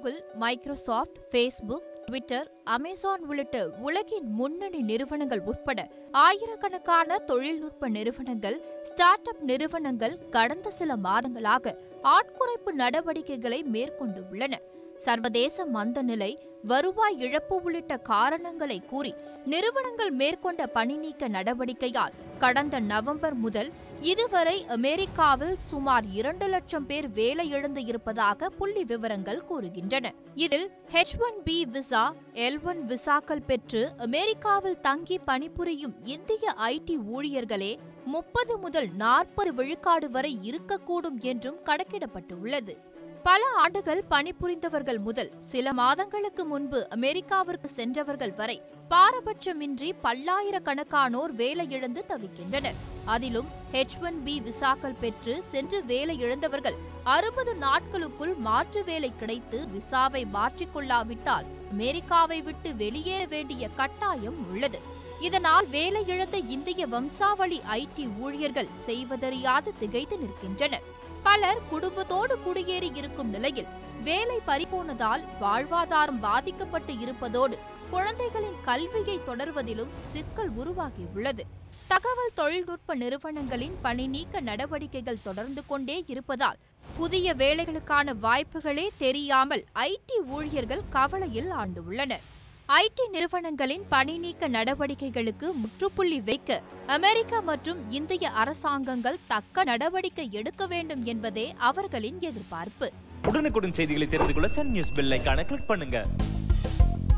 Google Microsoft Facebook Twitter Amazon உள்ளிட்ட உலகின் முன்னணி நிறுவனங்கள் உட்பட ஆயிரக்கணக்கான தொழில்நுட்ப நிறுவனங்கள் ஸ்டார்ட் அப் நிறுவனங்கள் கடந்த சில மாதங்களாக ஆட்குறைப்பு நடவடிக்கைகளை மேற்கொண்டு உள்ளன சர்வதேச மந்தநிலை வருவாய் இழப்பு உள்ளிட்ட காரணங்களை கூறி நிறுவனங்கள் மேற்கொண்ட பணி நீக்க நடவடிக்கையால் கடந்த நவம்பர் முதல் இதுவரை அமெரிக்காவில் சுமார் இரண்டு லட்சம் பேர் வேலை இழந்து இருப்பதாக புள்ளி விவரங்கள் கூறுகின்றன இதில் H one B visa L one விசாக்கள் பெற்று அமெரிக்காவில் தங்கி பணிபுரியும் இந்திய ஐடி ஊழியர்களே முப்பது முதல் நாற்பது விழுக்காடு வரை இருக்கக்கூடும் என்றும் கணக்கிடப்பட்டுள்ளது பல ஆண்டுகள் பணிபுரிந்தவர்கள் முதல் சில மாதங்களுக்கு முன்பு அமெரிக்காவிற்கு சென்றவர்கள் வரை பாரபட்சமின்றி பல்லாயிரக்கணக்கானோர் வேலை இழந்து தவிக்கின்றனர் அதிலும் ஹெச் ஒன் பி விசாக்கள் பெற்று சென்று வேலை இழந்தவர்கள் அறுபது நாட்களுக்குள் மாற்று வேலை கிடைத்து விசாவை மாற்றிக்கொள்ளாவிட்டால் அமெரிக்காவை விட்டு வெளியேற வேண்டிய கட்டாயம் உள்ளது இதனால் வேலை இழந்த இந்திய வம்சாவளி ஐடி ஊழியர்கள் செய்வதறியாது திகைத்து நிற்கின்றனர் பலர் குடும்பத்தோடு குடியேறி இருக்கும் நிலையில் வேலை பறிபோனதால் வாழ்வாதாரம் பாதிக்கப்பட்டு இருப்பதோடு குழந்தைகளின் கல்வியை தொடர்வதிலும் சிக்கல் உருவாகியுள்ளது தகவல் தொழில்நுட்ப நிறுவனங்களின் பணி நீக்க நடவடிக்கைகள் தொடர்ந்து கொண்டே இருப்பதால் புதிய வேலைகளுக்கான வாய்ப்புகளே தெரியாமல் ஐடி ஊழியர்கள் கவலையில் ஆண்டுள்ளனர் ஐடி நிறுவனங்களின் பணி நீக்க நடவடிக்கைகளுக்கு முற்றுப்புள்ளி வைக்க அமெரிக்க மற்றும் இந்திய அரசாங்கங்கள் தக்க நடவடிக்கை எடுக்க வேண்டும் என்பதே அவர்களின் எதிர்பார்ப்பு உடனுக்குடன் செய்திகளை தெரிந்து கொள்ள சன் நியூஸ் பெல் ஐகானை கிளிக் பண்ணுங்க